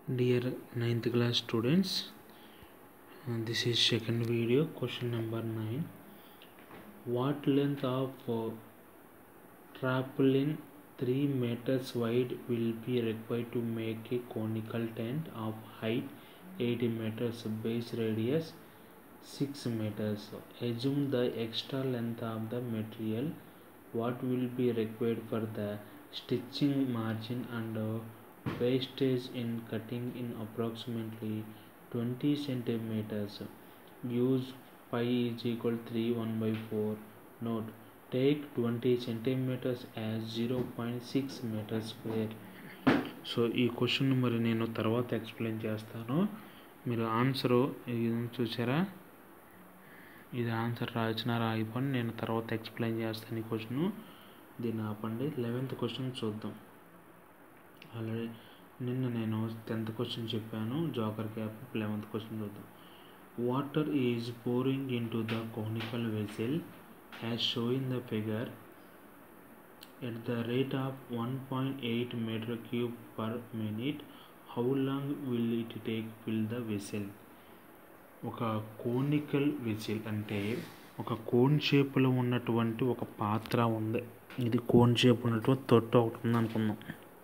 Dear 9th class students, uh, this is second video question number 9. What length of uh, trampoline 3 meters wide will be required to make a conical tent of height 80 meters, base radius 6 meters? Assume the extra length of the material. What will be required for the stitching margin and uh, wastage in cutting in approximately 20 centimeters. Use pi is equal 3 1 by 4. Note take 20 centimeters as 0.6 meters square. So ఈ question మరి నేను తర్వాత explain చేస్తాను మీరు answer ఇది చూసారా ఇది answer రాసిన రాయిపోండి నేను తర్వాత ఎక్స్ప్లెయిన్ చేస్తాను ఈ క్వశ్చన్ దీన్ని ఆపండి లెవెన్త్ క్వశ్చన్ చూద్దాం ఆల్రెడీ నిన్న నేను టెన్త్ క్వశ్చన్ చెప్పాను జోకర్ క్యాప్ లెవెన్త్ క్వశ్చన్ చూద్దాం water is pouring into the conical vessel as show in the figure at the rate of one point eight metre cube per minute how long will it take fill the vessel ఒక conical vessel అంటే ఒక cone షేప్లో ఉన్నటువంటి ఒక పాత్ర ఉంది ఇది cone shape ఉన్నటువంటి తొట్టు ఒకటి ఉంది అనుకుందాం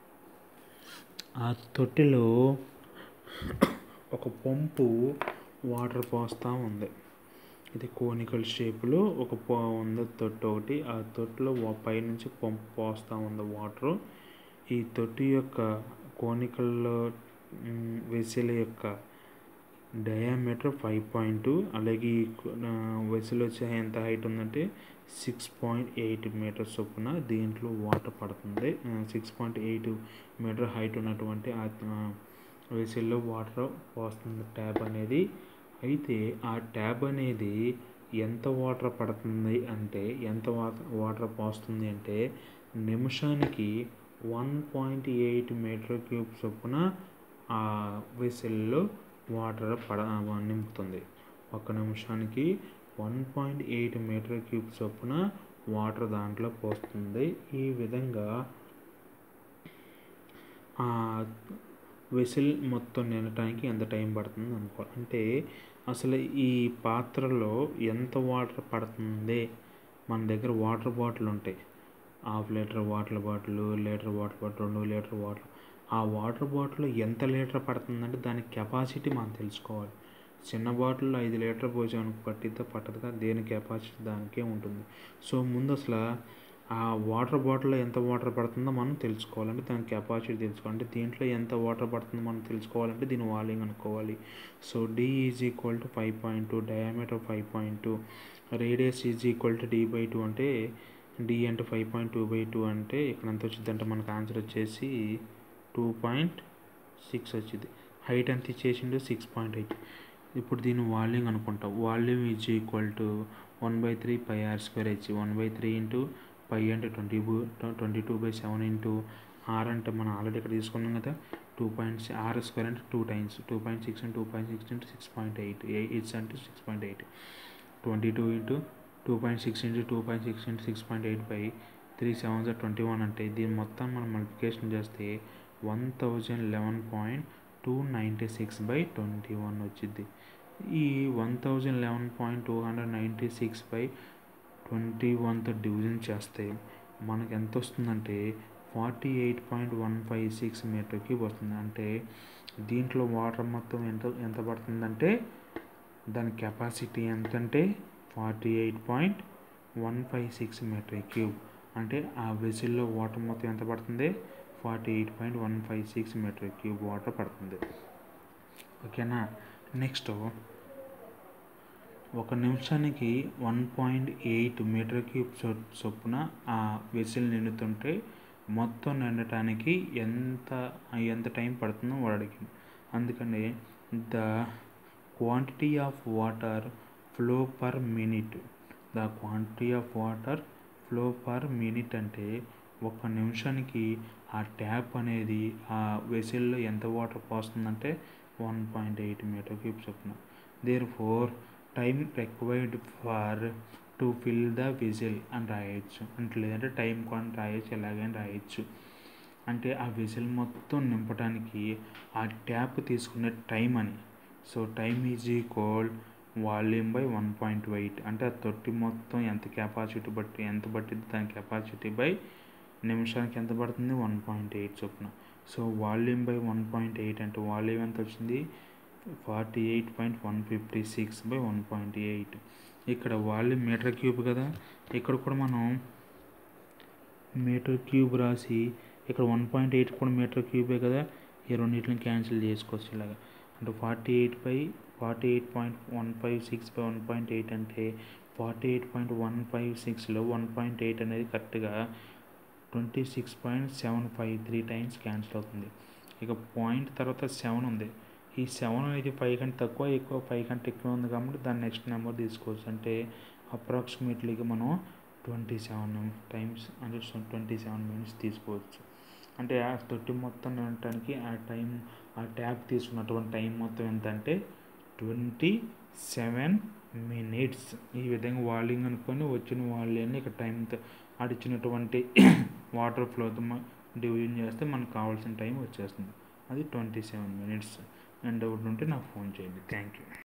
ఆ తొట్టిలో ఒక పంపు వాటర్ పోస్తూ ఉంది ఇది కోనికల్ షేప్లో ఒక పో ఉంది తొట్టి ఒకటి ఆ తొట్టిలో పైనుంచి పంపు పోస్తూ ఉంది వాటర్ ఈ తొట్టి యొక్క కోనికల్ వెసిల్ యొక్క డయామీటర్ ఫైవ్ పాయింట్ టూ అలాగే ఈ వెసిల్ వచ్చే ఎంత హైట్ ఉందంటే సిక్స్ పాయింట్ ఎయిట్ మీటర్ చొప్పున దీంట్లో వాటర్ పడుతుంది six point eight metre height ఉన్నటువంటి ఆ వెసిల్లో వాటర్ పోస్తుంది ట్యాబ్ అనేది అయితే ఆ ట్యాబ్ అనేది ఎంత వాటర్ పడుతుంది అంటే ఎంత వాటర్ పోస్తుంది అంటే నిమిషానికి one point eight metre cube చొప్పున ఆ వెసిల్లో వాటర్ పడ నింపుతుంది ఒక నిమిషానికి one point eight metre cube చొప్పున వాటర్ దాంట్లో పోస్తుంది ఈ విధంగా వెసిల్ మొత్తం నిండటానికి ఎంత టైం పడుతుంది అనుకో అంటే అసలు ఈ పాత్రలో ఎంత వాటర్ పడుతుంది మన దగ్గర వాటర్ బాటిల్ ఉంటాయి half litre water bottle litre water bottle రెండు లీటర్ వాటర్ ఆ వాటర్ బాటిల్ ఎంత లీటర్ పడుతుందంటే దాని కెపాసిటీ మనం తెలుసుకోవాలి చిన్న బాటిల్లో ఐదు లీటర్ పోసామనుకో పట్టిద్దా పట్టదుగా దేని కెపాసిటీ దానికే ఉంటుంది సో ముందు అసలు ఆ వాటర్ బాటిల్లో ఎంత వాటర్ పడుతుందో మనం తెలుసుకోవాలంటే దాని కెపాసిటీ తెలుసుకోవాలి అంటే దీంట్లో ఎంత వాటర్ పడుతుందో మనం తెలుసుకోవాలంటే దీని వాల్యూమ్ అనుకోవాలి so d is equal to five point two diameter five point two radius is equal to d by two అంటే డి అంటే five point two by two అంటే ఇక్కడ ఎంత వచ్చింది అంటే మనకు ఆన్సర్ వచ్చేసి టూ పాయింట్ సిక్స్ వచ్చింది హైట్ ఎంత ఇచ్చేసిండు సిక్స్ పాయింట్ ఎయిట్ ఇప్పుడు దీని వాల్యూమ్ అనుకుంటాం volume is equal to one by three pi r square h one by three into pi అంటే twenty twenty two by seven into r అంటే మనం already ఇక్కడ తీసుకున్నాం కదా టూ పాయింట్ ఆర్ స్క్వేర్ అంటే two times two point six two point six into six point eight eights అంటే six point eight twenty two into two point six into two point six into six point eight by three seven twenty one అంటే దీని మొత్తం మనం multiplication చేస్తే one thousand eleven point two ninety six by twenty one వచ్చింది ఈ one thousand eleven point two hundred ninety six by twenty వన్తో division చేస్తే మనకు ఎంత వస్తుందంటే forty eight point one five six metre cube వస్తుంది అంటే దీంట్లో వాటర్ మొత్తం ఎంత ఎంత పడుతుందంటే దాని కెపాసిటీ ఎంతంటే forty eight point one five six metre cube అంటే ఆ వెజిల్లో వాటర్ మొత్తం ఎంత పడుతుంది forty eight point one five six metre cube water పడుతుంది ఓకేనా నెక్స్ట్ ఒక నిమిషానికి one point eight metre cube చొప్పున ఆ వెసిల్ నిండుతుంటే మొత్తం నిండటానికి ఎంత ఎంత టైం పడుతుందో వాడు అడిగింది అందుకని the quantity of water flow per minute the quantity of water flow per minute అంటే ఒక నిమిషానికి ఆ ట్యాప్ అనేది ఆ వెసిల్లో ఎంత వాటర్ పోస్తుందంటే one point eight metre cube చొప్పున therefore time required for to fill the vessel అని రాయొచ్చు అంటే లేదంటే టైం కొని రాయొచ్చు ఎలాగైనా రాయొచ్చు అంటే ఆ వెసల్ మొత్తం నింపడానికి ఆ ట్యాప్ తీసుకునే టైం అని so time is equal volume by one point eight అంటే ఆ తొట్టి మొత్తం ఎంత కెపాసిటీ బట్టి ఎంత పట్టింది దాని కెపాసిటీ బై నిమిషానికి ఎంత పడుతుంది వన్ పాయింట్ ఎయిట్ చొప్పున so volume by one point eight అంటే వాల్యూమ్ ఎంత వచ్చింది forty eight point one fifty six by one point eight ఇక్కడ వాల్యూమ్ మీటర్ క్యూబ్ కదా ఇక్కడ కూడా మనం మీటర్ క్యూబ్ రాసి ఇక్కడ వన్ పాయింట్ ఎయిట్ కూడా మీటర్ క్యూబే కదా ఈ రెండింటిని క్యాన్సిల్ చేసుకోవచ్చు ఇలాగా అంటే forty eight by forty eight point one five six by one point eight అంటే forty eight point one five సిక్స్లో వన్ పాయింట్ ఎయిట్ అనేది కరెక్ట్గా twenty six point seven five three times cancel అవుతుంది ఇక పాయింట్ తర్వాత సెవెన్ ఉంది ఈ seven అనేది ఫైవ్ కంటే తక్కువ ఎక్కువ ఫైవ్ కంటే ఎక్కువ ఉంది కాబట్టి దాని నెక్స్ట్ నెంబర్ తీసుకోవచ్చు అంటే అప్రాక్సిమేట్లీగా మనం ట్వంటీ సెవెన్ టైమ్స్ అంటే ట్వంటీ సెవెన్ మినిట్స్ తీసుకోవచ్చు అంటే ఆ తొట్టి మొత్తం నింపడానికి ఆ టైం ఆ ట్యాప్ తీసుకున్నటువంటి టైం మొత్తం ఎంత అంటే ట్వంటీ సెవెన్ మినిట్స్ ఈ విధంగా వాల్యూమ్ అనుకొని వచ్చిన వాల్యూమ్ని ఇక్కడ టైం ఆడిచ్చినటువంటి వాటర్ ఫ్లోతో డివిజన్ చేస్తే మనకు కావాల్సిన టైం వచ్చేస్తుంది అది twenty seven minutes and doubt ఉంటే నాకు ఫోన్ చేయండి థ్యాంక్ యూ